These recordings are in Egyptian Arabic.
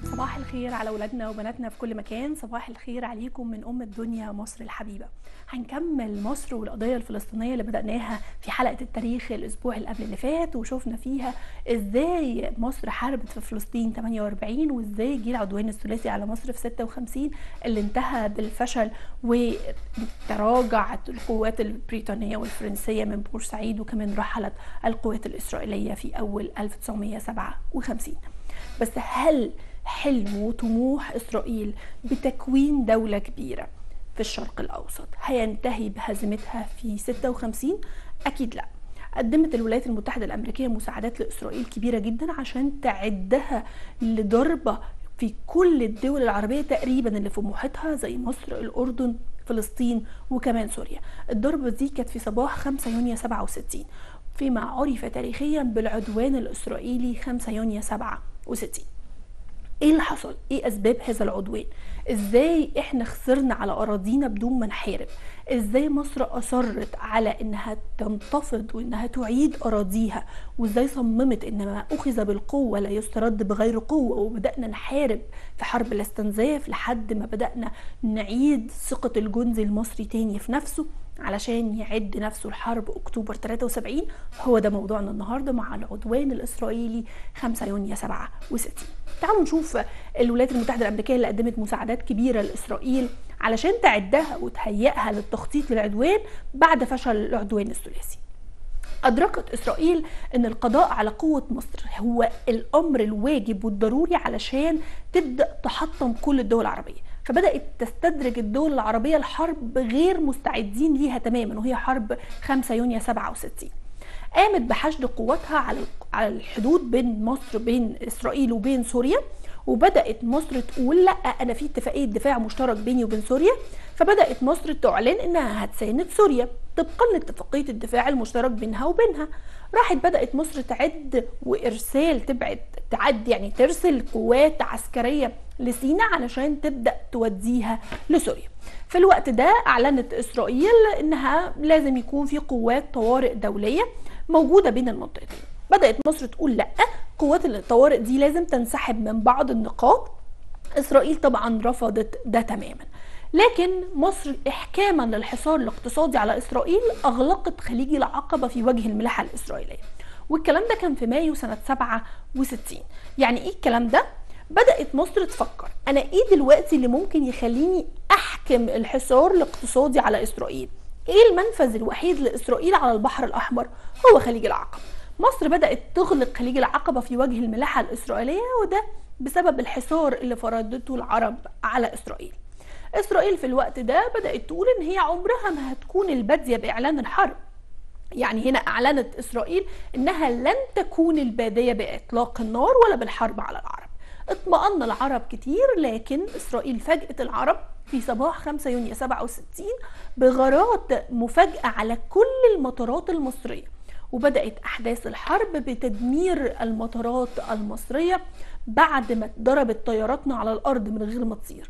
صباح الخير على ولادنا وبناتنا في كل مكان صباح الخير عليكم من أم الدنيا مصر الحبيبة هنكمل مصر والقضية الفلسطينية اللي بدأناها في حلقة التاريخ الأسبوع اللي قبل اللي فات وشوفنا فيها إزاي مصر حاربت في فلسطين 48 وإزاي جه العدوان الثلاثي على مصر في 56 اللي انتهى بالفشل وتراجعت القوات البريطانية والفرنسية من بورسعيد وكمان رحلت القوات الإسرائيلية في أول 1957 بس هل حلم وطموح إسرائيل بتكوين دولة كبيرة في الشرق الأوسط هينتهي بهزيمتها في 56 أكيد لا قدمت الولايات المتحدة الأمريكية مساعدات لإسرائيل كبيرة جدا عشان تعدها لضربة في كل الدول العربية تقريبا اللي في محيطها زي مصر الأردن فلسطين وكمان سوريا الضربة دي كانت في صباح 5 يونيو 67 فيما عرف تاريخيا بالعدوان الإسرائيلي 5 يونيو 67 ايه اللي حصل ايه اسباب هذا العدوان ازاي احنا خسرنا على اراضينا بدون ما نحارب ازاي مصر اصرت على انها تنتفض وانها تعيد اراضيها وازاي صممت ان ما اخذ بالقوه لا يسترد بغير قوه وبدانا نحارب في حرب الاستنزاف لحد ما بدانا نعيد ثقه الجندي المصري تاني في نفسه علشان يعد نفسه لحرب اكتوبر 73 هو ده موضوعنا النهارده مع العدوان الاسرائيلي 5 يونيو 67 تعالوا نشوف الولايات المتحده الامريكيه اللي قدمت مساعدات كبيره لاسرائيل علشان تعدها وتهيئها للتخطيط للعدوان بعد فشل العدوان الثلاثي أدركت إسرائيل أن القضاء على قوة مصر هو الأمر الواجب والضروري علشان تبدأ تحطم كل الدول العربية فبدأت تستدرج الدول العربية الحرب غير مستعدين ليها تماما وهي حرب 5 يونيو 67 قامت بحشد قواتها على على الحدود بين مصر بين اسرائيل وبين سوريا وبدات مصر تقول لا انا في اتفاقيه دفاع مشترك بيني وبين سوريا فبدات مصر تعلن انها هتساند سوريا طبقا لاتفاقيه الدفاع المشترك بينها وبينها راحت بدات مصر تعد وارسال تبعد تعد يعني ترسل قوات عسكريه لسينا علشان تبدا توديها لسوريا في الوقت ده اعلنت اسرائيل انها لازم يكون في قوات طوارئ دوليه موجوده بين المنطقتين بدات مصر تقول لا قوات الطوارئ دي لازم تنسحب من بعض النقاط اسرائيل طبعا رفضت ده تماما لكن مصر احكاما للحصار الاقتصادي على اسرائيل اغلقت خليج العقبه في وجه الملاحه الاسرائيليه والكلام ده كان في مايو سنه 67 يعني ايه الكلام ده بدات مصر تفكر انا ايه دلوقتي اللي ممكن يخليني احكم الحصار الاقتصادي على اسرائيل ايه المنفذ الوحيد لاسرائيل على البحر الاحمر هو خليج العقبه مصر بدات تغلق خليج العقبه في وجه الملاحه الاسرائيليه وده بسبب الحصار اللي فرضته العرب على اسرائيل اسرائيل في الوقت ده بدات تقول ان هي عمرها ما هتكون الباديه باعلان الحرب يعني هنا اعلنت اسرائيل انها لن تكون الباديه باطلاق النار ولا بالحرب على العرب اطمأن العرب كتير لكن اسرائيل فاجأت العرب في صباح 5 يونيو 67 بغارات مفاجئة على كل المطارات المصرية وبدأت أحداث الحرب بتدمير المطارات المصرية بعد ما ضربت طياراتنا على الأرض من غير ما تطير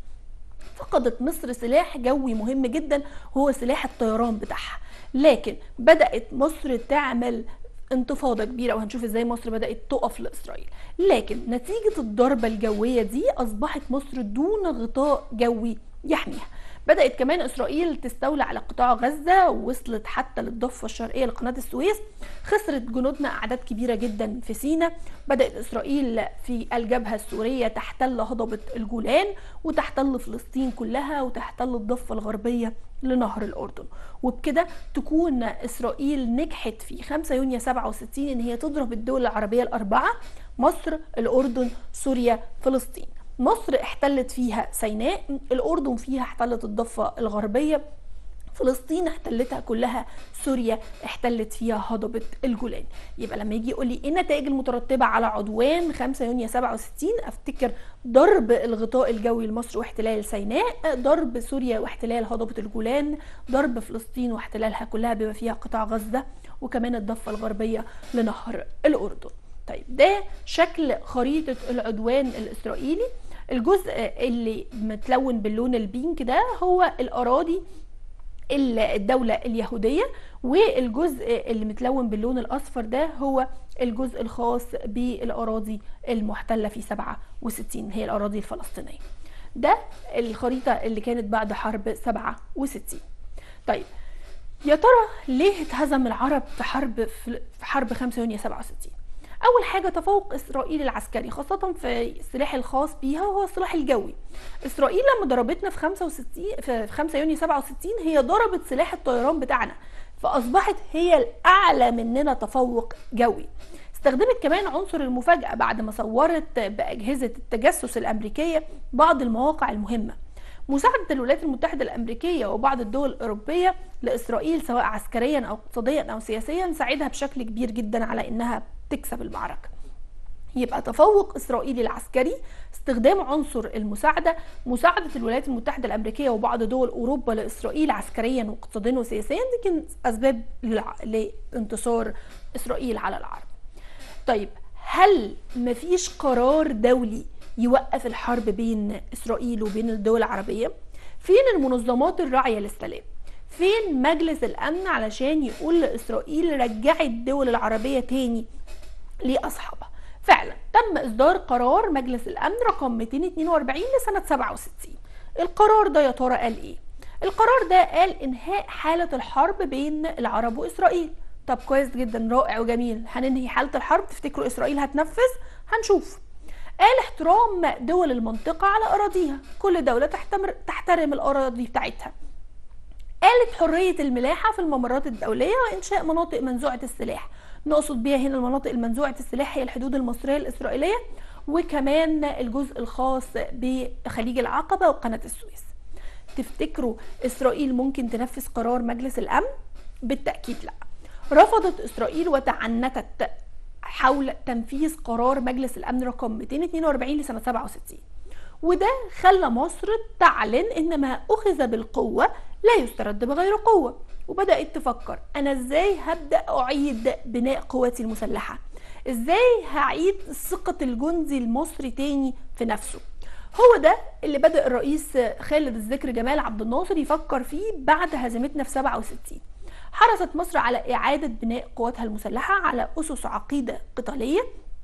فقدت مصر سلاح جوي مهم جدا هو سلاح الطيران بتاعها لكن بدأت مصر تعمل انتفاضه كبيره وهنشوف ازاي مصر بدات تقف لاسرائيل لكن نتيجه الضربه الجويه دي اصبحت مصر دون غطاء جوي يحميها بدأت كمان إسرائيل تستولى على قطاع غزة ووصلت حتى للضفة الشرقية لقناة السويس خسرت جنودنا أعداد كبيرة جدا في سينا بدأت إسرائيل في الجبهة السورية تحتل هضبة الجولان وتحتل فلسطين كلها وتحتل الضفة الغربية لنهر الأردن وبكده تكون إسرائيل نجحت في 5 يونيو 67 إن هي تضرب الدول العربية الأربعة مصر الأردن سوريا فلسطين مصر احتلت فيها سيناء الأردن فيها احتلت الضفة الغربية فلسطين احتلتها كلها سوريا احتلت فيها هضبة الجولان يبقى لما يجي يقول لي ايه النتائج المترتبة على عدوان 5 يونيو 67 افتكر ضرب الغطاء الجوي لمصر واحتلال سيناء ضرب سوريا واحتلال هضبة الجولان ضرب فلسطين واحتلالها كلها بما فيها قطاع غزة وكمان الضفة الغربية لنهر الأردن طيب ده شكل خريطة العدوان الإسرائيلي الجزء اللي متلون باللون البينك ده هو الأراضي الدولة اليهودية والجزء اللي متلون باللون الأصفر ده هو الجزء الخاص بالأراضي المحتلة في 67 هي الأراضي الفلسطينية ده الخريطة اللي كانت بعد حرب 67 طيب يا ترى ليه اتهزم العرب في حرب في حرب 5 يونيو 67 اول حاجه تفوق اسرائيل العسكري خاصه في السلاح الخاص بيها وهو السلاح الجوي اسرائيل لما ضربتنا في 65 في 5 يونيو 67 هي ضربت سلاح الطيران بتاعنا فاصبحت هي الاعلى مننا تفوق جوي استخدمت كمان عنصر المفاجاه بعد ما صورت باجهزه التجسس الامريكيه بعض المواقع المهمه مساعدة الولايات المتحدة الأمريكية وبعض الدول الأوروبية لإسرائيل سواء عسكريا أو اقتصاديا أو سياسيا ساعدها بشكل كبير جدا على إنها تكسب المعركة يبقى تفوق إسرائيلي العسكري استخدام عنصر المساعدة مساعدة الولايات المتحدة الأمريكية وبعض دول أوروبا لإسرائيل عسكريا واقتصاديا وسياسيا دي كانت أسباب لانتصار إسرائيل على العرب طيب هل مفيش قرار دولي يوقف الحرب بين اسرائيل وبين الدول العربيه فين المنظمات الراعيه للسلام فين مجلس الامن علشان يقول لاسرائيل رجعي الدول العربيه تاني لاصحابها فعلا تم اصدار قرار مجلس الامن رقم 242 لسنه 67 القرار ده يا ترى قال ايه القرار ده قال انهاء حاله الحرب بين العرب واسرائيل طب كويس جدا رائع وجميل هننهي حاله الحرب تفتكروا اسرائيل هتنفذ هنشوف قال احترام دول المنطقة على أراضيها كل دولة تحترم الأراضي بتاعتها قالت حرية الملاحة في الممرات الدولية وإنشاء مناطق منزوعة السلاح نقصد بيها هنا المناطق المنزوعة السلاح هي الحدود المصرية الإسرائيلية وكمان الجزء الخاص بخليج العقبة وقناة السويس تفتكروا إسرائيل ممكن تنفذ قرار مجلس الأمن؟ بالتأكيد لا رفضت إسرائيل وتعنتت حول تنفيذ قرار مجلس الامن رقم 242 لسنه 67 وده خلى مصر تعلن ان ما اخذ بالقوه لا يسترد بغير قوه وبدات تفكر انا ازاي هبدا اعيد بناء قواتي المسلحه ازاي هعيد ثقه الجندي المصري تاني في نفسه هو ده اللي بدا الرئيس خالد الذكر جمال عبد الناصر يفكر فيه بعد هزيمتنا في 67 حرصت مصر على إعادة بناء قواتها المسلحة على أسس عقيدة قتالية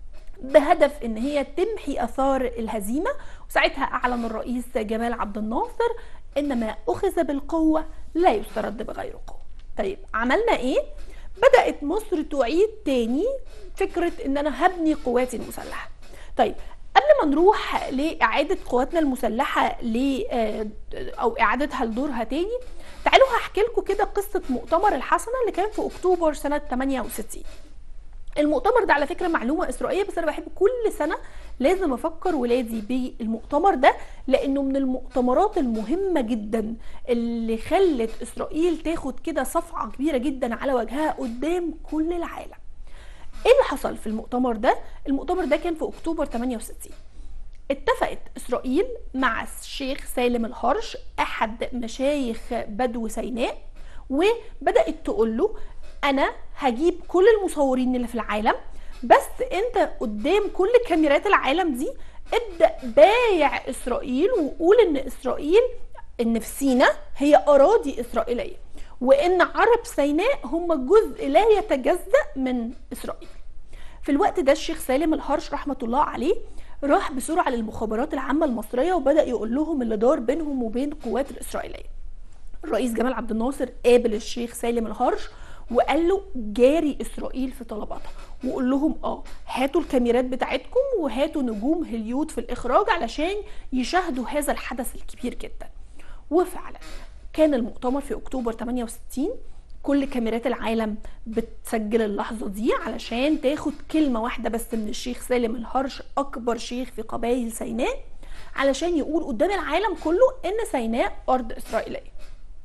بهدف ان هي تمحي اثار الهزيمه وساعتها اعلن الرئيس جمال عبد الناصر ان ما اخذ بالقوه لا يسترد بغير قوه طيب عملنا ايه بدات مصر تعيد تاني فكره ان انا هبني قواتي المسلحه طيب قبل ما نروح لاعاده قواتنا المسلحه ل او اعادتها لدورها تاني تعالوا هحكي لكم كده قصه مؤتمر الحسنه اللي كان في اكتوبر سنه 68 المؤتمر ده على فكره معلومه اسرائيليه بس انا بحب كل سنه لازم افكر ولادي بالمؤتمر ده لانه من المؤتمرات المهمه جدا اللي خلت اسرائيل تاخد كده صفعه كبيره جدا على وجهها قدام كل العالم ايه اللي حصل في المؤتمر ده المؤتمر ده كان في اكتوبر 68 اتفقت اسرائيل مع الشيخ سالم الهرش احد مشايخ بدو سيناء وبدات تقول له انا هجيب كل المصورين اللي في العالم بس انت قدام كل كاميرات العالم دي ابدا بايع اسرائيل وقول ان اسرائيل ان في سينا هي اراضي اسرائيليه وان عرب سيناء هم جزء لا يتجزا من اسرائيل في الوقت ده الشيخ سالم الهرش رحمه الله عليه راح بسرعه للمخابرات العامه المصريه وبدا يقول لهم اللي دار بينهم وبين القوات الاسرائيليه الرئيس جمال عبد الناصر قابل الشيخ سالم الهرش وقال له جاري اسرائيل في طلباتها وقول لهم اه هاتوا الكاميرات بتاعتكم وهاتوا نجوم هليود في الاخراج علشان يشاهدوا هذا الحدث الكبير جدا وفعلا كان المؤتمر في اكتوبر 68 كل كاميرات العالم بتسجل اللحظة دي علشان تاخد كلمة واحدة بس من الشيخ سالم الهرش أكبر شيخ في قبائل سيناء علشان يقول قدام العالم كله إن سيناء أرض إسرائيلية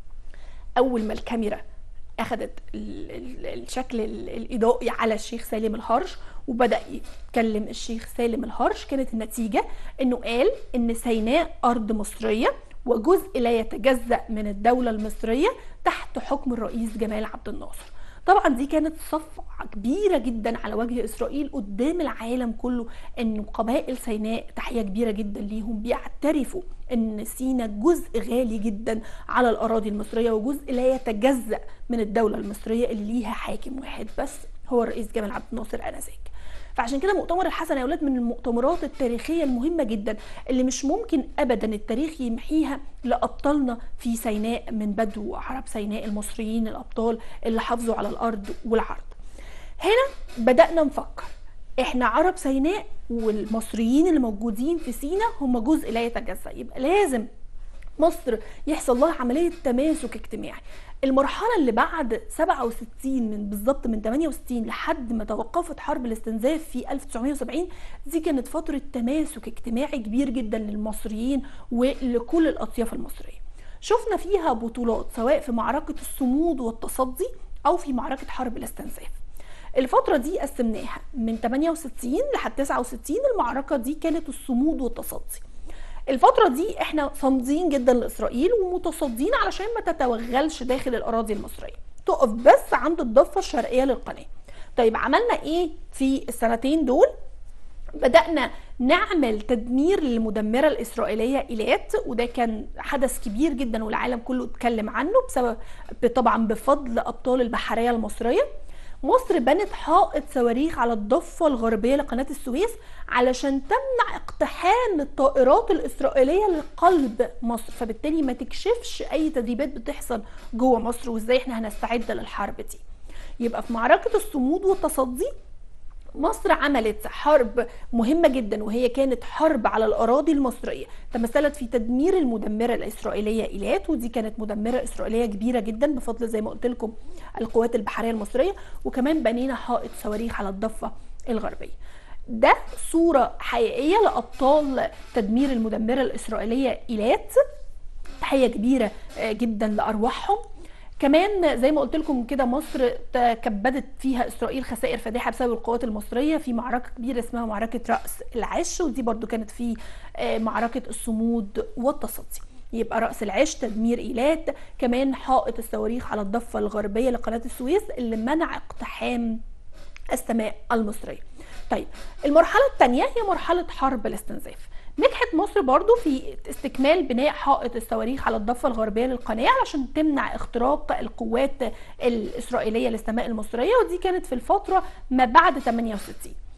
أول ما الكاميرا أخدت الشكل الإضائي على الشيخ سالم الهرش وبدأ يتكلم الشيخ سالم الهرش كانت النتيجة إنه قال إن سيناء أرض مصرية وجزء لا يتجزأ من الدولة المصرية تحت حكم الرئيس جمال عبد الناصر طبعا دي كانت صفعة كبيرة جدا على وجه إسرائيل قدام العالم كله أن قبائل سيناء تحية كبيرة جدا ليهم بيعترفوا أن سينا جزء غالي جدا على الأراضي المصرية وجزء لا يتجزأ من الدولة المصرية اللي ليها حاكم واحد بس هو الرئيس جمال عبد الناصر آنذاك فعشان كده مؤتمر الحسن يا اولاد من المؤتمرات التاريخيه المهمه جدا اللي مش ممكن ابدا التاريخ يمحيها لابطالنا في سيناء من بدو عرب سيناء المصريين الابطال اللي حافظوا على الارض والعرض هنا بدانا نفكر احنا عرب سيناء والمصريين اللي موجودين في سيناء هم جزء لا يتجزا يبقى لازم مصر يحصل لها عمليه تماسك اجتماعي المرحلة اللي بعد 67 من بالظبط من 68 لحد ما توقفت حرب الاستنزاف في 1970 دي كانت فترة تماسك اجتماعي كبير جدا للمصريين ولكل الأطياف المصرية شفنا فيها بطولات سواء في معركة الصمود والتصدي أو في معركة حرب الاستنزاف الفترة دي قسمناها من 68 لحد 69 المعركة دي كانت الصمود والتصدي الفترة دي احنا صامدين جدا لإسرائيل ومتصدين علشان ما تتوغلش داخل الأراضي المصرية تقف بس عند الضفة الشرقية للقناة طيب عملنا ايه في السنتين دول بدأنا نعمل تدمير للمدمرة الإسرائيلية إيلات وده كان حدث كبير جدا والعالم كله اتكلم عنه بسبب طبعا بفضل أبطال البحرية المصرية مصر بنت حائط صواريخ على الضفة الغربية لقناة السويس علشان تمنع اقتحام الطائرات الإسرائيلية لقلب مصر فبالتالي ما تكشفش أي تدريبات بتحصل جوه مصر وإزاي احنا هنستعد للحرب دي يبقى في معركة الصمود والتصدي مصر عملت حرب مهمة جدا وهي كانت حرب على الأراضي المصرية تمثلت في تدمير المدمرة الإسرائيلية إيلات ودي كانت مدمرة إسرائيلية كبيرة جدا بفضل زي ما قلت لكم القوات البحرية المصرية وكمان بنينا حائط صواريخ على الضفة الغربية ده صورة حقيقية لأبطال تدمير المدمرة الإسرائيلية إيلات تحية كبيرة جدا لأرواحهم كمان زي ما قلت لكم كده مصر تكبدت فيها اسرائيل خسائر فادحه بسبب القوات المصريه في معركه كبيره اسمها معركه راس العش ودي برضو كانت في معركه الصمود والتصدي يبقى راس العش تدمير ايلات كمان حائط الصواريخ على الضفه الغربيه لقناه السويس اللي منع اقتحام السماء المصريه طيب المرحله الثانيه هي مرحله حرب الاستنزاف نجحت مصر برضو في استكمال بناء حائط الصواريخ على الضفة الغربية للقناة علشان تمنع اختراق القوات الإسرائيلية للسماء المصرية ودي كانت في الفترة ما بعد 68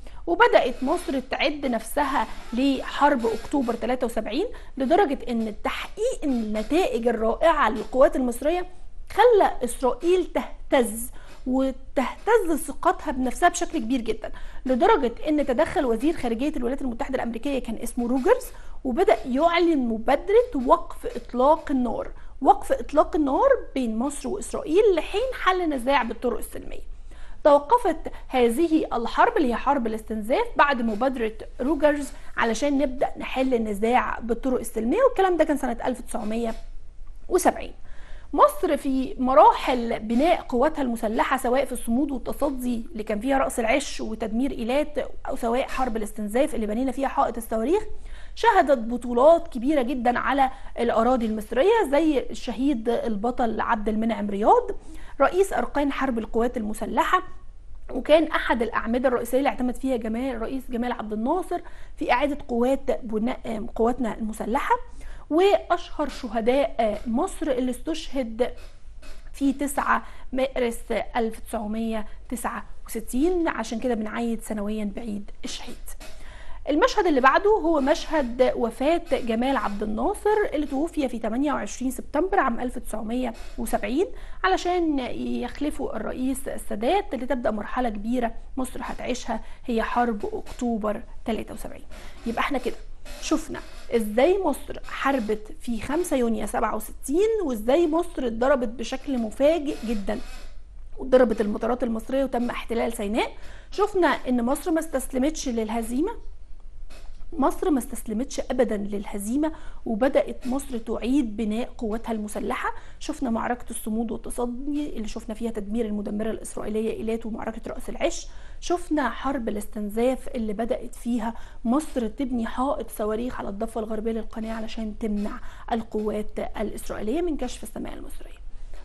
وبدأت مصر تعد نفسها لحرب أكتوبر 73 لدرجة أن تحقيق النتائج الرائعة للقوات المصرية خلى إسرائيل تهتز وتهتز ثقتها بنفسها بشكل كبير جدا لدرجة ان تدخل وزير خارجية الولايات المتحدة الامريكية كان اسمه روجرز وبدأ يعلن مبادرة وقف اطلاق النار وقف اطلاق النار بين مصر واسرائيل لحين حل نزاع بالطرق السلمية توقفت هذه الحرب اللي هي حرب الاستنزاف بعد مبادرة روجرز علشان نبدأ نحل النزاع بالطرق السلمية والكلام ده كان سنة 1970 مصر في مراحل بناء قواتها المسلحه سواء في الصمود والتصدي اللي كان فيها راس العش وتدمير ايلات او سواء حرب الاستنزاف اللي بنينا فيها حائط الصواريخ شهدت بطولات كبيره جدا على الاراضي المصريه زي الشهيد البطل عبد المنعم رياض رئيس اركان حرب القوات المسلحه وكان احد الاعمده الرئيسيه اللي اعتمد فيها جمال الرئيس جمال عبد الناصر في اعاده قوات بناء قواتنا المسلحه واشهر شهداء مصر اللي استشهد في 9 مارس 1969 عشان كده بنعيد سنويا بعيد الشهيد المشهد اللي بعده هو مشهد وفاة جمال عبد الناصر اللي توفي في 28 سبتمبر عام 1970 علشان يخلفوا الرئيس السادات اللي تبدأ مرحلة كبيرة مصر هتعيشها هي حرب أكتوبر 73 يبقى احنا كده شفنا ازاي مصر حاربت في 5 يونيو 67 وازاي مصر اتضربت بشكل مفاجئ جدا وضربت المطارات المصريه وتم احتلال سيناء شفنا ان مصر ما استسلمتش للهزيمه مصر ما استسلمتش ابدا للهزيمه وبدات مصر تعيد بناء قواتها المسلحه شفنا معركه الصمود والتصدي اللي شفنا فيها تدمير المدمره الاسرائيليه ايلات ومعركه راس العش شفنا حرب الاستنزاف اللي بدات فيها مصر تبني حائط صواريخ على الضفه الغربيه للقناه علشان تمنع القوات الاسرائيليه من كشف السماء المصريه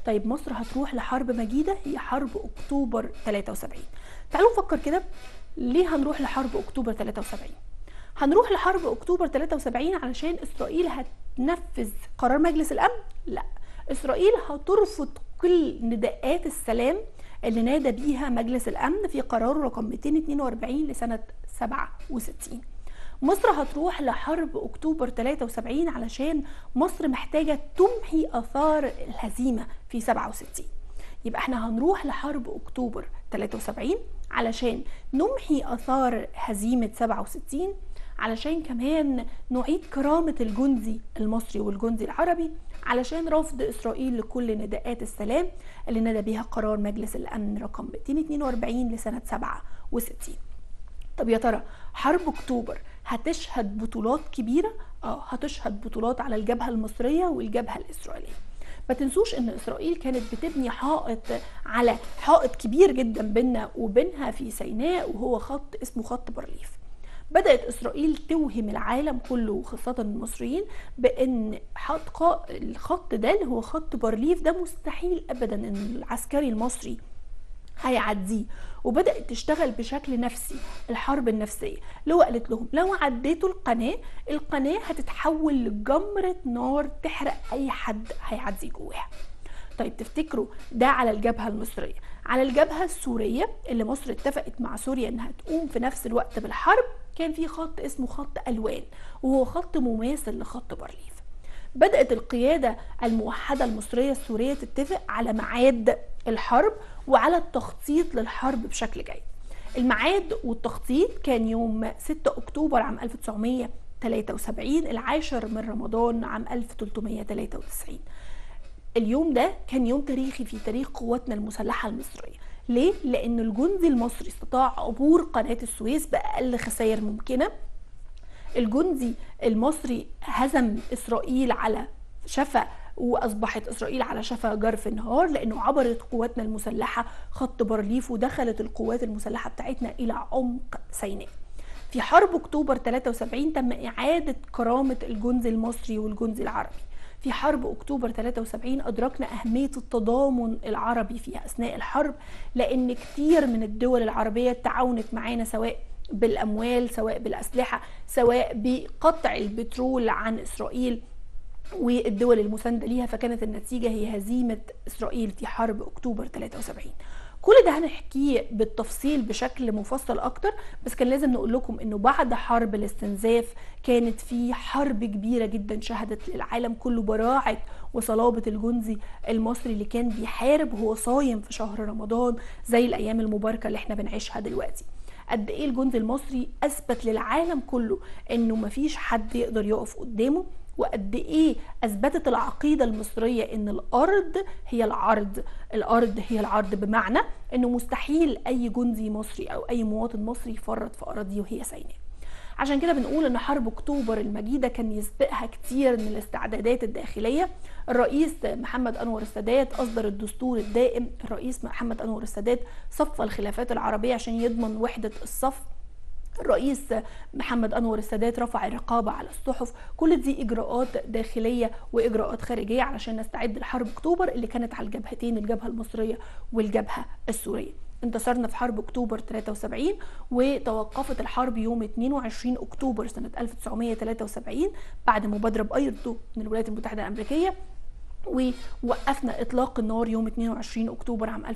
طيب مصر هتروح لحرب مجيدة هي حرب أكتوبر 73 تعالوا نفكر كده ليه هنروح لحرب أكتوبر 73 هنروح لحرب أكتوبر 73 علشان إسرائيل هتنفذ قرار مجلس الأمن لا إسرائيل هترفض كل نداءات السلام اللي نادى بيها مجلس الأمن في قراره رقم 242 لسنة 67 مصر هتروح لحرب اكتوبر 73 علشان مصر محتاجه تمحي اثار الهزيمه في 67 يبقى احنا هنروح لحرب اكتوبر 73 علشان نمحي اثار هزيمه 67 علشان كمان نعيد كرامة الجندي المصري والجندي العربي علشان رفض إسرائيل لكل نداءات السلام اللي ندى بها قرار مجلس الأمن رقم 242 لسنة 67 طب يا ترى حرب أكتوبر هتشهد بطولات كبيرة؟ اه هتشهد بطولات على الجبهة المصرية والجبهة الإسرائيلية ما تنسوش ان اسرائيل كانت بتبني حائط على حائط كبير جدا بيننا وبينها في سيناء وهو خط اسمه خط بارليف بدأت إسرائيل توهم العالم كله وخاصة المصريين بأن الخط ده اللي هو خط بارليف ده مستحيل أبدا أن العسكري المصري هيعديه وبدات تشتغل بشكل نفسي الحرب النفسيه اللي هو قالت لهم لو عديتوا القناه القناه هتتحول لجمره نار تحرق اي حد هيعدي جواها طيب تفتكروا ده على الجبهه المصريه على الجبهه السوريه اللي مصر اتفقت مع سوريا انها تقوم في نفس الوقت بالحرب كان في خط اسمه خط الوان وهو خط مماثل لخط بارليف بدأت القيادة الموحدة المصرية السورية تتفق على ميعاد الحرب وعلى التخطيط للحرب بشكل جيد الميعاد والتخطيط كان يوم 6 أكتوبر عام 1973 العاشر من رمضان عام 1393 اليوم ده كان يوم تاريخي في تاريخ قواتنا المسلحة المصرية ليه؟ لأن الجندي المصري استطاع عبور قناة السويس بأقل خسائر ممكنة الجندي المصري هزم إسرائيل على شفا واصبحت اسرائيل على شفا جرف النهار لانه عبرت قواتنا المسلحه خط بارليف ودخلت القوات المسلحه بتاعتنا الى عمق سيناء في حرب اكتوبر 73 تم اعاده كرامه الجندي المصري والجندي العربي في حرب اكتوبر 73 ادركنا اهميه التضامن العربي فيها اثناء الحرب لان كتير من الدول العربيه تعاونت معانا سواء بالاموال سواء بالاسلحه سواء بقطع البترول عن اسرائيل والدول المساندة ليها فكانت النتيجة هي هزيمة إسرائيل في حرب أكتوبر 73 كل ده هنحكيه بالتفصيل بشكل مفصل اكتر بس كان لازم نقول لكم انه بعد حرب الاستنزاف كانت في حرب كبيره جدا شهدت للعالم كله براعه وصلابه الجندي المصري اللي كان بيحارب وهو صايم في شهر رمضان زي الايام المباركه اللي احنا بنعيشها دلوقتي قد ايه الجندي المصري اثبت للعالم كله انه مفيش حد يقدر يقف قدامه وقد ايه اثبتت العقيده المصريه ان الارض هي العرض الارض هي العرض بمعنى انه مستحيل اي جندي مصري او اي مواطن مصري يفرط في اراضيه وهي سيناء عشان كده بنقول ان حرب اكتوبر المجيده كان يسبقها كتير من الاستعدادات الداخليه الرئيس محمد انور السادات اصدر الدستور الدائم الرئيس محمد انور السادات صفى الخلافات العربيه عشان يضمن وحده الصف الرئيس محمد انور السادات رفع الرقابه على الصحف كل دي اجراءات داخليه واجراءات خارجيه علشان نستعد لحرب اكتوبر اللي كانت على الجبهتين الجبهه المصريه والجبهه السوريه انتصرنا في حرب اكتوبر 73 وتوقفت الحرب يوم 22 اكتوبر سنه 1973 بعد مبادره بايرتو من الولايات المتحده الامريكيه ووقفنا اطلاق النار يوم 22 اكتوبر عام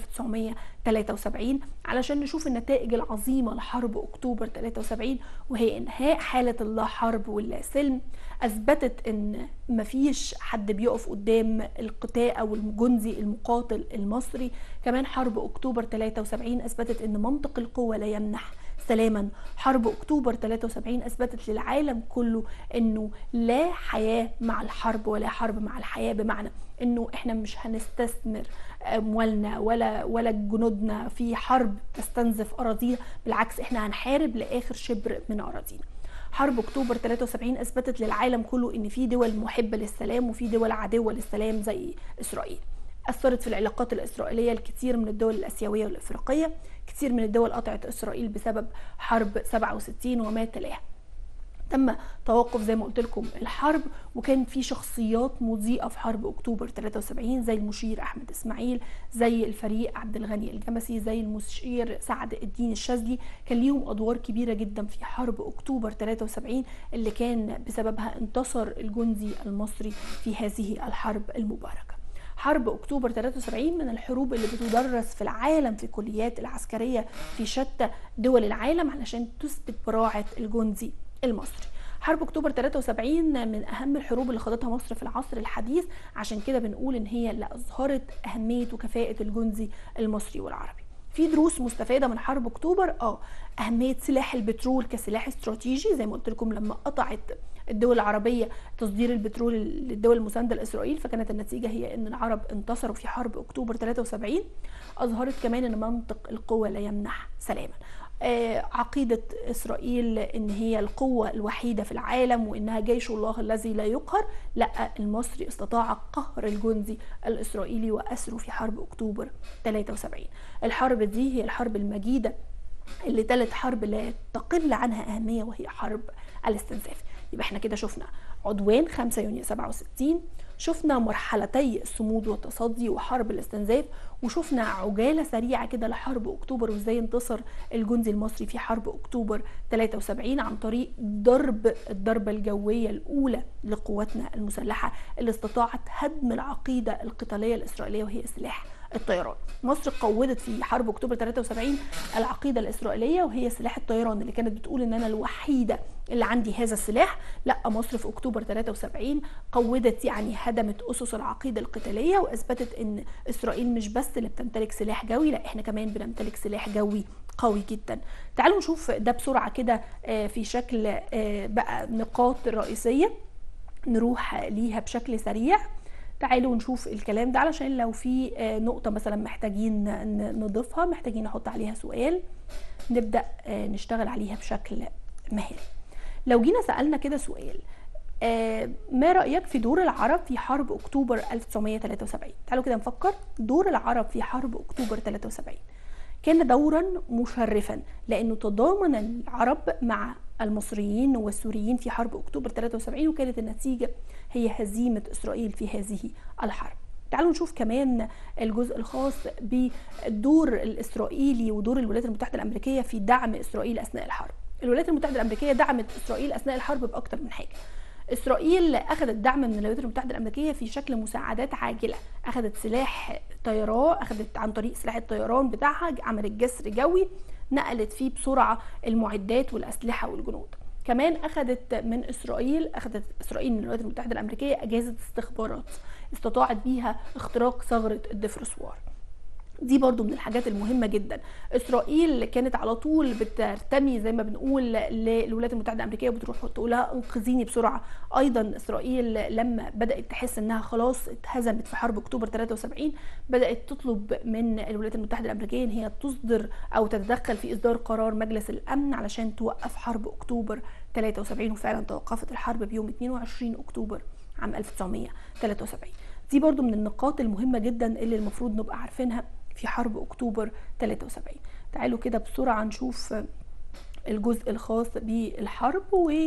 1973 علشان نشوف النتائج العظيمه لحرب اكتوبر 73 وهي انهاء حاله اللا حرب واللا سلم اثبتت ان مفيش حد بيقف قدام القتال او الجندي المقاتل المصري كمان حرب اكتوبر 73 اثبتت ان منطق القوه لا يمنح سلاما حرب اكتوبر 73 اثبتت للعالم كله انه لا حياه مع الحرب ولا حرب مع الحياه بمعنى انه احنا مش هنستثمر اموالنا ولا ولا جنودنا في حرب تستنزف اراضينا بالعكس احنا هنحارب لاخر شبر من اراضينا حرب اكتوبر 73 اثبتت للعالم كله ان في دول محبه للسلام وفي دول عدوه للسلام زي اسرائيل اثرت في العلاقات الاسرائيليه الكثير من الدول الاسيويه والافريقيه كثير من الدول قطعت اسرائيل بسبب حرب 67 وما تلاها تم توقف زي ما قلت لكم الحرب وكان في شخصيات مضيئه في حرب اكتوبر 73 زي المشير احمد اسماعيل زي الفريق عبد الغني الجمسي زي المشير سعد الدين الشاذلي كان ليهم ادوار كبيره جدا في حرب اكتوبر 73 اللي كان بسببها انتصر الجندي المصري في هذه الحرب المباركه حرب اكتوبر 73 من الحروب اللي بتدرس في العالم في كليات العسكريه في شتى دول العالم علشان تثبت براعه الجندي المصري حرب اكتوبر 73 من اهم الحروب اللي خاضتها مصر في العصر الحديث عشان كده بنقول ان هي اللي اظهرت اهميه وكفاءه الجندي المصري والعربي في دروس مستفاده من حرب اكتوبر اه اهميه سلاح البترول كسلاح استراتيجي زي ما قلت لكم لما قطعت الدول العربيه تصدير البترول للدول المسانده لاسرائيل فكانت النتيجه هي ان العرب انتصروا في حرب اكتوبر 73 اظهرت كمان ان منطق القوه لا يمنح سلاما آه، عقيدة إسرائيل إن هي القوة الوحيدة في العالم وإنها جيش الله الذي لا يقهر لا المصري استطاع قهر الجندي الإسرائيلي وأسره في حرب أكتوبر 73 الحرب دي هي الحرب المجيدة اللي تالت حرب لا تقل عنها أهمية وهي حرب الاستنزاف يبقى احنا كده شفنا عدوان 5 يونيو 67 شفنا مرحلتي الصمود والتصدي وحرب الاستنزاف وشفنا عجاله سريعه كده لحرب اكتوبر وازاي انتصر الجندي المصري في حرب اكتوبر 73 عن طريق ضرب الضربه الجويه الاولى لقواتنا المسلحه اللي استطاعت هدم العقيده القتاليه الاسرائيليه وهي سلاح الطيران مصر قودت في حرب اكتوبر 73 العقيده الاسرائيليه وهي سلاح الطيران اللي كانت بتقول ان انا الوحيده اللي عندي هذا السلاح لا مصر في اكتوبر 73 قودت يعني هدمت اسس العقيده القتاليه واثبتت ان اسرائيل مش بس اللي بتمتلك سلاح جوي لا احنا كمان بنمتلك سلاح جوي قوي جدا تعالوا نشوف ده بسرعه كده آه، في شكل آه، بقى نقاط رئيسيه نروح ليها بشكل سريع تعالوا نشوف الكلام ده علشان لو في آه، نقطة مثلا محتاجين نضيفها محتاجين نحط عليها سؤال نبدأ نشتغل عليها بشكل مهاري لو جينا سألنا كده سؤال آه ما رأيك في دور العرب في حرب أكتوبر 1973 تعالوا كده نفكر دور العرب في حرب أكتوبر 73 كان دورا مشرفا لأنه تضامن العرب مع المصريين والسوريين في حرب أكتوبر 73 وكانت النتيجة هي هزيمة إسرائيل في هذه الحرب تعالوا نشوف كمان الجزء الخاص بالدور الإسرائيلي ودور الولايات المتحدة الأمريكية في دعم إسرائيل أثناء الحرب الولايات المتحدة الأمريكية دعمت إسرائيل أثناء الحرب بأكثر من حاجة اسرائيل اخذت دعم من الولايات المتحده الامريكيه في شكل مساعدات عاجله اخذت سلاح طيران اخذت عن طريق سلاح الطيران بتاعها عملت جسر جوي نقلت فيه بسرعه المعدات والاسلحه والجنود كمان اخذت من اسرائيل اخذت اسرائيل من الولايات المتحده الامريكيه اجهزه استخبارات استطاعت بيها اختراق ثغره الدفرسوار دي برضو من الحاجات المهمة جدا إسرائيل كانت على طول بترتمي زي ما بنقول للولايات المتحدة الأمريكية وبتروح تقول لها انقذيني بسرعة أيضا إسرائيل لما بدأت تحس إنها خلاص اتهزمت في حرب أكتوبر 73 بدأت تطلب من الولايات المتحدة الأمريكية إن هي تصدر أو تتدخل في إصدار قرار مجلس الأمن علشان توقف حرب أكتوبر 73 وفعلا توقفت الحرب بيوم 22 أكتوبر عام 1973 دي برضو من النقاط المهمة جدا اللي المفروض نبقى عارفينها في حرب اكتوبر 73 تعالوا كده بسرعه نشوف الجزء الخاص بالحرب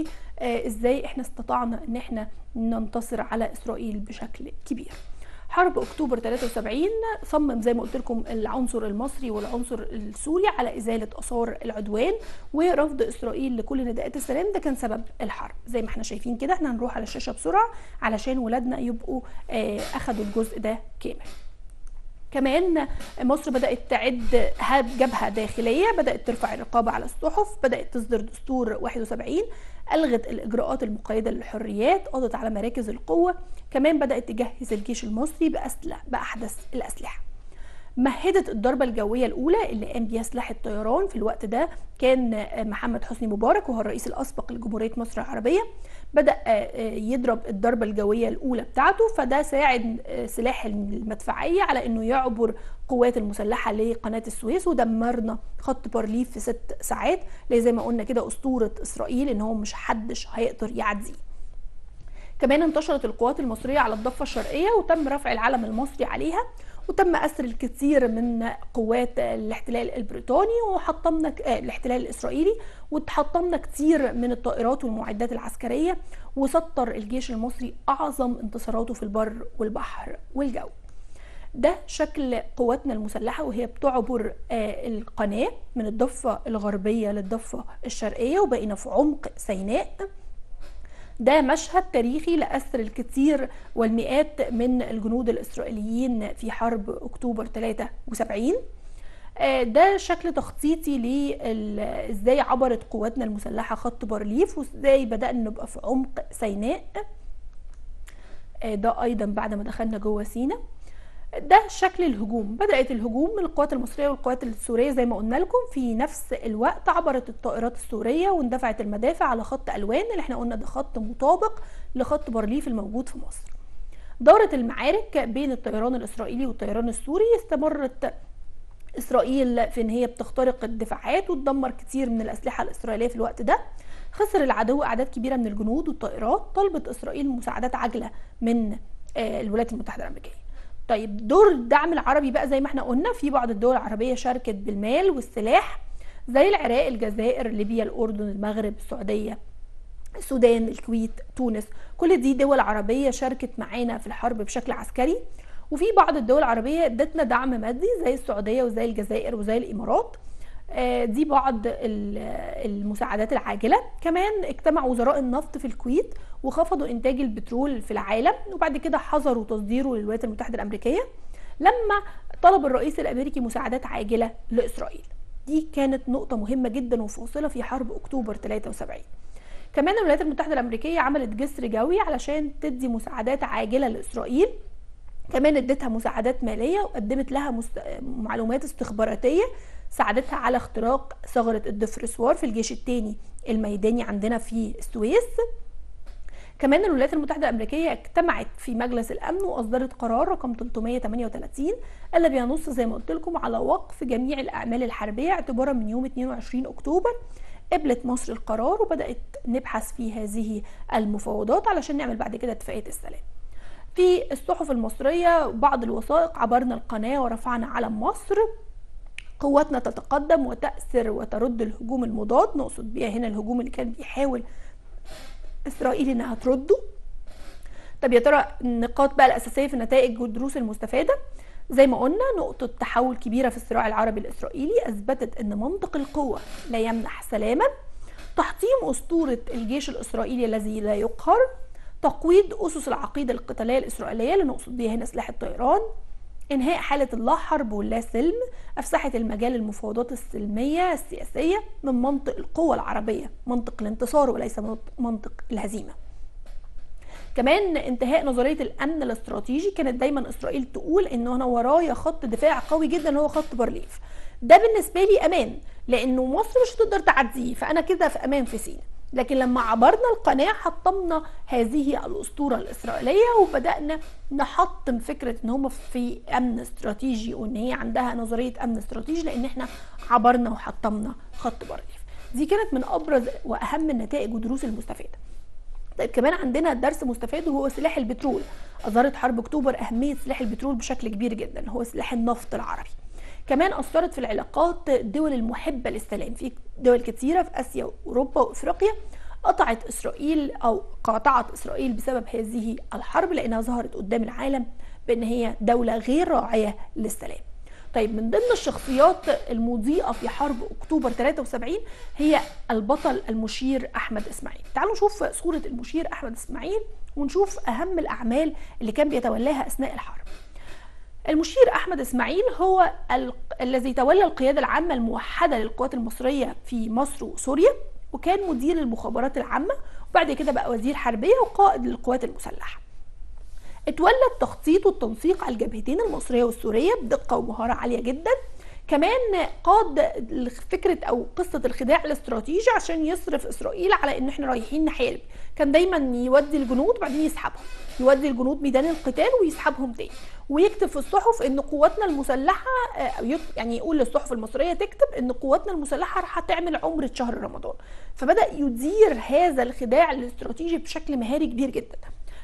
وازاي احنا استطعنا ان احنا ننتصر على اسرائيل بشكل كبير حرب اكتوبر 73 صمم زي ما قلت لكم العنصر المصري والعنصر السوري على ازاله اثار العدوان ورفض اسرائيل لكل نداءات السلام ده كان سبب الحرب زي ما احنا شايفين كده احنا هنروح على الشاشه بسرعه علشان ولادنا يبقوا آه، اخذوا الجزء ده كامل كمان مصر بدأت تعد جبهة داخلية بدأت ترفع الرقابة على الصحف بدأت تصدر دستور 71 ألغت الإجراءات المقيدة للحريات قضت على مراكز القوة كمان بدأت تجهز الجيش المصري بأسلحة بأحدث الأسلحة مهدت الضربة الجوية الأولى اللي قام بيها سلاح الطيران في الوقت ده كان محمد حسني مبارك وهو الرئيس الأسبق لجمهورية مصر العربية بدأ يضرب الضربة الجوية الأولى بتاعته فده ساعد سلاح المدفعية على أنه يعبر قوات المسلحة لقناة السويس ودمرنا خط بارليف في ست ساعات زي ما قلنا كده أسطورة إسرائيل إن هو مش حدش هيقدر يعديه كمان انتشرت القوات المصرية على الضفة الشرقية وتم رفع العلم المصري عليها وتم اسر الكثير من قوات الاحتلال البريطاني وحطمنا آه الاحتلال الاسرائيلي وتحطمنا كثير من الطائرات والمعدات العسكريه وسطر الجيش المصري اعظم انتصاراته في البر والبحر والجو ده شكل قواتنا المسلحة وهي بتعبر آه القناة من الضفة الغربية للضفة الشرقية وبقينا في عمق سيناء ده مشهد تاريخي لأسر الكثير والمئات من الجنود الإسرائيليين في حرب أكتوبر 73 ده شكل تخطيطي لازاي عبرت قواتنا المسلحة خط بارليف وازاي بدأنا نبقى في عمق سيناء ده أيضا بعد ما دخلنا جوه سينا ده شكل الهجوم بدأت الهجوم من القوات المصرية والقوات السورية زي ما قلنا لكم في نفس الوقت عبرت الطائرات السورية واندفعت المدافع على خط ألوان اللي احنا قلنا ده خط مطابق لخط بارليف الموجود في مصر دارت المعارك بين الطيران الإسرائيلي والطيران السوري استمرت إسرائيل في إن هي بتخترق الدفاعات وتدمر كتير من الأسلحة الإسرائيلية في الوقت ده خسر العدو أعداد كبيرة من الجنود والطائرات طلبت إسرائيل مساعدات عاجلة من الولايات المتحدة الأمريكية طيب دور الدعم العربي بقى زي ما احنا قلنا في بعض الدول العربيه شاركت بالمال والسلاح زي العراق الجزائر ليبيا الاردن المغرب السعوديه السودان الكويت تونس كل دي دول عربيه شاركت معانا في الحرب بشكل عسكري وفي بعض الدول العربيه ادتنا دعم مادي زي السعوديه وزي الجزائر وزي الامارات دي بعض المساعدات العاجله كمان اجتمع وزراء النفط في الكويت وخفضوا انتاج البترول في العالم وبعد كده حظروا تصديره للولايات المتحده الامريكيه لما طلب الرئيس الامريكي مساعدات عاجله لاسرائيل دي كانت نقطه مهمه جدا وفاصله في حرب اكتوبر 73 كمان الولايات المتحده الامريكيه عملت جسر جوي علشان تدي مساعدات عاجله لاسرائيل كمان ادتها مساعدات ماليه وقدمت لها مست... معلومات استخباراتيه ساعدتها على اختراق ثغره الدفرسوار في الجيش الثاني الميداني عندنا في السويس كمان الولايات المتحدة الأمريكية اجتمعت في مجلس الأمن وأصدرت قرار رقم 338 اللي بينص زي ما قلت لكم على وقف جميع الأعمال الحربية اعتبارا من يوم 22 أكتوبر قبلت مصر القرار وبدأت نبحث في هذه المفاوضات علشان نعمل بعد كده اتفاقية السلام في الصحف المصرية بعض الوثائق عبرنا القناة ورفعنا علم مصر قواتنا تتقدم وتأسر وترد الهجوم المضاد نقصد بيها هنا الهجوم اللي كان بيحاول إسرائيل إنها ترده طب يا ترى النقاط بقى الأساسية في النتائج والدروس المستفادة زي ما قلنا نقطة تحول كبيرة في الصراع العربي الإسرائيلي أثبتت أن منطق القوة لا يمنح سلاما تحطيم أسطورة الجيش الإسرائيلي الذي لا يقهر تقويض أسس العقيدة القتالية الإسرائيلية اللي نقصد بيها هنا سلاح الطيران إنهاء حالة اللا حرب واللا سلم أفسحت المجال المفاوضات السلمية السياسية من منطق القوة العربية منطق الانتصار وليس منطق الهزيمة كمان انتهاء نظريه الامن الاستراتيجي كانت دايما اسرائيل تقول ان انا ورايا خط دفاع قوي جدا هو خط بارليف ده بالنسبه لي امان لانه مصر مش هتقدر تعديه فانا كده في امان في سينا لكن لما عبرنا القناة حطمنا هذه الأسطورة الإسرائيلية وبدأنا نحطم فكرة إن هم في أمن استراتيجي وإن هي عندها نظرية أمن استراتيجي لأن إحنا عبرنا وحطمنا خط بارليف دي كانت من أبرز وأهم النتائج والدروس المستفادة طيب كمان عندنا درس مستفاد وهو سلاح البترول أظهرت حرب أكتوبر أهمية سلاح البترول بشكل كبير جدا هو سلاح النفط العربي كمان أثرت في العلاقات الدول المحبة للسلام في دول كثيرة في آسيا وأوروبا وأفريقيا قطعت إسرائيل أو قاطعت إسرائيل بسبب هذه الحرب لأنها ظهرت قدام العالم بأن هي دولة غير راعية للسلام طيب من ضمن الشخصيات المضيئة في حرب أكتوبر 73 هي البطل المشير أحمد إسماعيل تعالوا نشوف صورة المشير أحمد إسماعيل ونشوف أهم الأعمال اللي كان بيتولاها أثناء الحرب المشير أحمد إسماعيل هو ال... الذي تولى القيادة العامة الموحدة للقوات المصرية في مصر وسوريا وكان مدير المخابرات العامة وبعد كده بقى وزير حربية وقائد للقوات المسلحة اتولى التخطيط والتنسيق على الجبهتين المصرية والسورية بدقة ومهارة عالية جدا كمان قاد فكرة أو قصة الخداع الاستراتيجي عشان يصرف إسرائيل على إن إحنا رايحين نحارب كان دايما يودي الجنود وبعدين يسحبهم يودي الجنود ميدان القتال ويسحبهم تاني ويكتب في الصحف ان قواتنا المسلحه يعني يقول للصحف المصريه تكتب ان قواتنا المسلحه راح تعمل عمره شهر رمضان فبدا يدير هذا الخداع الاستراتيجي بشكل مهاري كبير جدا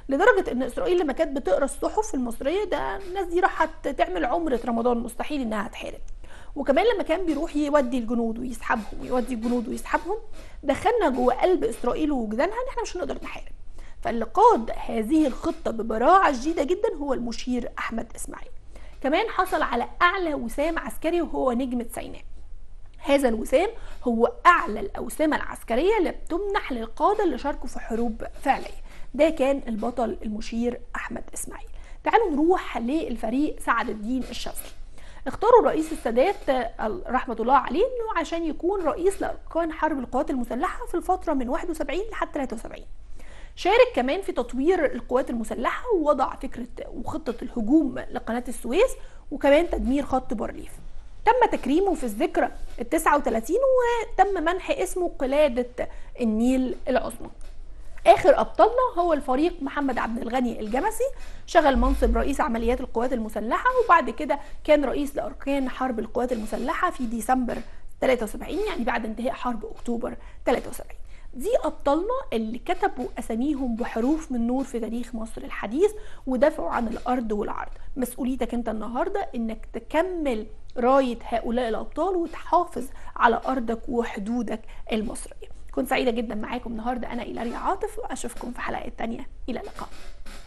لدرجه ان اسرائيل لما كانت بتقرا الصحف المصريه ده الناس دي راحت تعمل عمره رمضان مستحيل انها تحارب وكمان لما كان بيروح يودي الجنود ويسحبهم يودي الجنود ويسحبهم دخلنا جوه قلب اسرائيل ووجدانها ان احنا مش هنقدر نحارب فاللي قاد هذه الخطه ببراعه شديده جدا هو المشير احمد اسماعيل كمان حصل على اعلى وسام عسكري وهو نجمه سيناء هذا الوسام هو اعلى الاوسمه العسكريه اللي بتمنح للقاده اللي شاركوا في حروب فعليه ده كان البطل المشير احمد اسماعيل تعالوا نروح للفريق سعد الدين الشاذلي اختاروا الرئيس السادات رحمة الله عليه انه عشان يكون رئيس لأركان حرب القوات المسلحة في الفترة من 71 لحد 73 شارك كمان في تطوير القوات المسلحة ووضع فكرة وخطة الهجوم لقناة السويس وكمان تدمير خط بارليف تم تكريمه في الذكرى ال 39 وتم منح اسمه قلادة النيل العظمى اخر ابطالنا هو الفريق محمد عبد الغني الجمسي شغل منصب رئيس عمليات القوات المسلحه وبعد كده كان رئيس لاركان حرب القوات المسلحه في ديسمبر 73 يعني بعد انتهاء حرب اكتوبر 73 دي ابطالنا اللي كتبوا اساميهم بحروف من نور في تاريخ مصر الحديث ودافعوا عن الارض والعرض مسؤوليتك انت النهارده انك تكمل رايه هؤلاء الابطال وتحافظ على ارضك وحدودك المصريه كنت سعيده جدا معاكم النهارده انا إيلاريا عاطف واشوفكم في حلقات تانية الى اللقاء